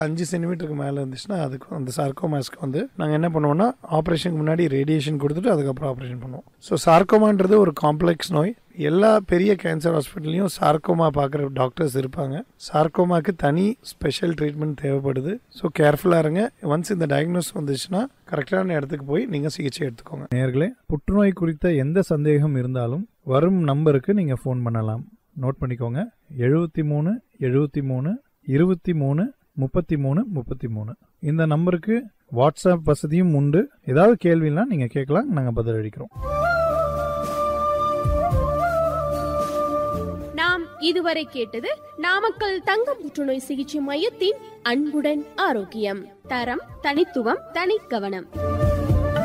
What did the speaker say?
அஞ்சு சென்டிமீட்டருக்கு மேலே இருந்துச்சுன்னா அதுக்கு அந்த சார்கோமாஸ்க்கு வந்து நாங்கள் என்ன பண்ணுவோம்னா ஆப்ரேஷனுக்கு முன்னாடி ரேடியேஷன் கொடுத்துட்டு அதுக்கப்புறம் ஆப்ரேஷன் பண்ணுவோம் ஸோ சார்கோமான்றது ஒரு காம்ப்ளெக்ஸ் நோய் எல்லா பெரிய கேன்சர் ஹாஸ்பிட்டல்லையும் சார்கோமா பார்க்குற டாக்டர்ஸ் இருப்பாங்க சார்கோமாக்கு தனி ஸ்பெஷல் ட்ரீட்மெண்ட் தேவைப்படுது ஸோ கேர்ஃபுல்லாக இருங்க ஒன்ஸ் இந்த டயக்னோஸ் வந்துச்சுன்னா கரெக்டான இடத்துக்கு போய் நீங்கள் சிகிச்சை எடுத்துக்கோங்க நேர்களே புற்றுநோய் குறித்த எந்த சந்தேகம் இருந்தாலும் வரும் நம்பருக்கு நீங்க ஃபோன் பண்ணலாம் நோட் பண்ணிக்கோங்க எழுபத்தி மூணு எழுபத்தி மூணு இருபத்தி மூணு முப்பத்தி மூணு முப்பத்தி மூணு இந்த நம்பருக்கு வாட்ஸ்அப் வசதியும் உண்டு ஏதாவது கேள்வினா நீங்க கேட்கலாம் நாங்க பதில் அளிக்கிறோம் நாம் இதுவரை கேட்டது நாமக்கல் தங்க புற்றுநோய் சிகிச்சை மையத்தின் அன்புடன் ஆரோக்கியம் தரம் தனித்துவம் தனி கவனம்